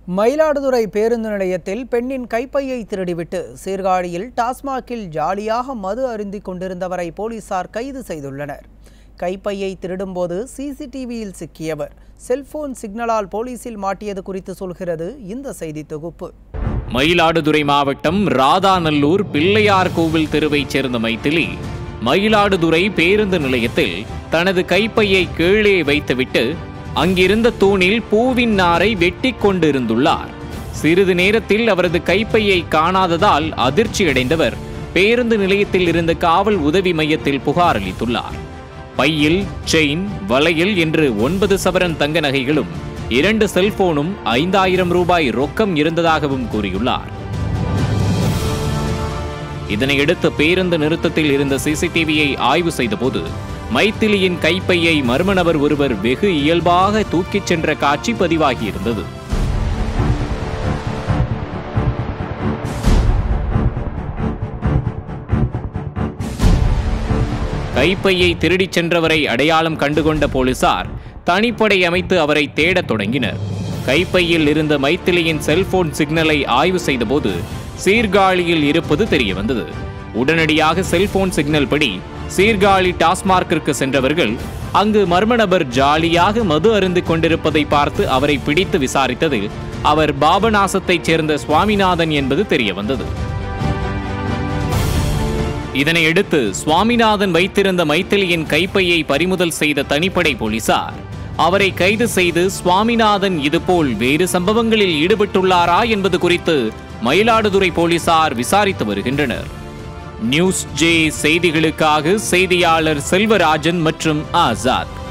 மயிலாடுதுறை பேருந்து நிலையத்தில் பெண்ணின் கைப்பையை திருடிவிட்டு சீர்காழியில் டாஸ்மாகில் ஜாலியாக மது அருந்திக் கொண்டிருந்தவரை போலீசார் கைது செய்துள்ளனர் கைப்பையை திருடும்போது சிசிடிவியில் சிக்கியவர் செல்போன் சிக்னலால் போலீசில் மாட்டியது குறித்து சொல்கிறது இந்த செய்தி தொகுப்பு மயிலாடுதுறை மாவட்டம் ராதாநல்லூர் பிள்ளையார் கோவில் தெருவைச் சேர்ந்த மைத்திலி மயிலாடுதுறை பேருந்து நிலையத்தில் தனது கைப்பையை கீழே வைத்துவிட்டு அங்கிருந்த தூணில் பூவின் நாரை வெட்டி கொண்டிருந்துள்ளார் சிறிது நேரத்தில் அவரது கைப்பையை காணாததால் அதிர்ச்சியடைந்தவர் பேருந்து நிலையத்தில் இருந்த காவல் உதவி மையத்தில் புகார் அளித்துள்ளார் பையில் செயின் வளையல் என்று ஒன்பது சவரன் தங்க நகைகளும் இரண்டு செல்போனும் ஐந்தாயிரம் ரூபாய் ரொக்கம் இருந்ததாகவும் கூறியுள்ளார் இதனையடுத்து பேருந்து நிறுத்தத்தில் இருந்த சிசிடிவியை ஆய்வு செய்தபோது மைத்திலியின் கைப்பையை மர்ம நபர் ஒருவர் வெகு இயல்பாக தூக்கிச் சென்ற காட்சி பதிவாகியிருந்தது கைப்பையை திருடிச் சென்றவரை அடையாளம் கண்டுகொண்ட போலீசார் தனிப்படை அமைத்து அவரை தேடத் தொடங்கினர் கைப்பையில் இருந்த மைத்திலியின் செல்போன் சிக்னலை ஆய்வு செய்தபோது சீர்காழியில் இருப்பது தெரியவந்தது உடனடியாக செல்போன் சிக்னல் படி சீர்காழி டாஸ்மார்க்கிற்கு சென்றவர்கள் அங்கு மர்ம நபர் ஜாலியாக மது அருந்து கொண்டிருப்பதை பார்த்து அவரை பிடித்து விசாரித்ததில் அவர் பாபநாசத்தைச் சேர்ந்த சுவாமிநாதன் என்பது தெரியவந்தது இதனையடுத்து சுவாமிநாதன் வைத்திருந்த மைத்திலியின் கைப்பையை பறிமுதல் செய்த தனிப்படை போலீசார் அவரை கைது செய்து சுவாமிநாதன் இதுபோல் வேறு சம்பவங்களில் ஈடுபட்டுள்ளாரா என்பது குறித்து மயிலாடுதுறை போலீசார் விசாரித்து வருகின்றனர் நியூஸ் ஜே செய்திகளுக்காக செய்தியாளர் செல்வராஜன் மற்றும் ஆசாத்